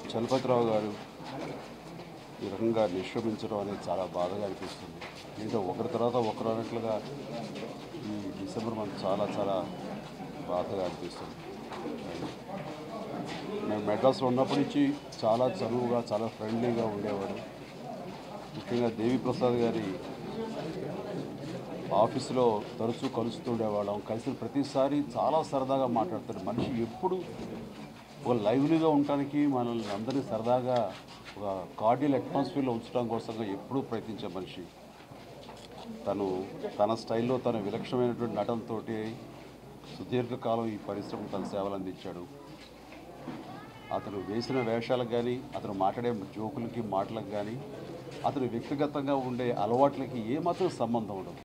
చలపతిరావు గారు ఈ రకంగా నిష్క్రమించడం అనేది చాలా బాధగా అనిపిస్తుంది దీంతో ఒకరి తర్వాత ఒకరు అన్నట్లుగా ఈ డిసెంబర్ మంత్ చాలా చాలా బాధగా అనిపిస్తుంది మేము మెడ్రాస్లో ఉన్నప్పటి నుంచి చాలా చనువుగా చాలా ఫ్రెండ్లీగా ఉండేవాడు ముఖ్యంగా దేవిప్రసాద్ గారి ఆఫీసులో తరచూ కలుస్తుండేవాళ్ళం కలిసిన ప్రతిసారి చాలా సరదాగా మాట్లాడతాడు మనిషి ఎప్పుడు ఒక లైవ్లీగా ఉండటానికి మనల్ని అందరినీ సరదాగా ఒక కార్డియల్ అట్మాస్ఫియర్లో ఉంచడం కోసంగా ఎప్పుడూ ప్రయత్నించే మనిషి తను తన స్టైల్లో తన విలక్షణమైనటువంటి నటనతో సుదీర్ఘకాలం ఈ పరిశ్రమకు తన సేవలు అందించాడు అతను వేసిన వేషాలకు కానీ అతను మాట్లాడే జోకులకి మాటలకు కానీ అతను వ్యక్తిగతంగా ఉండే అలవాట్లకి ఏమాత్రం సంబంధం ఉండదు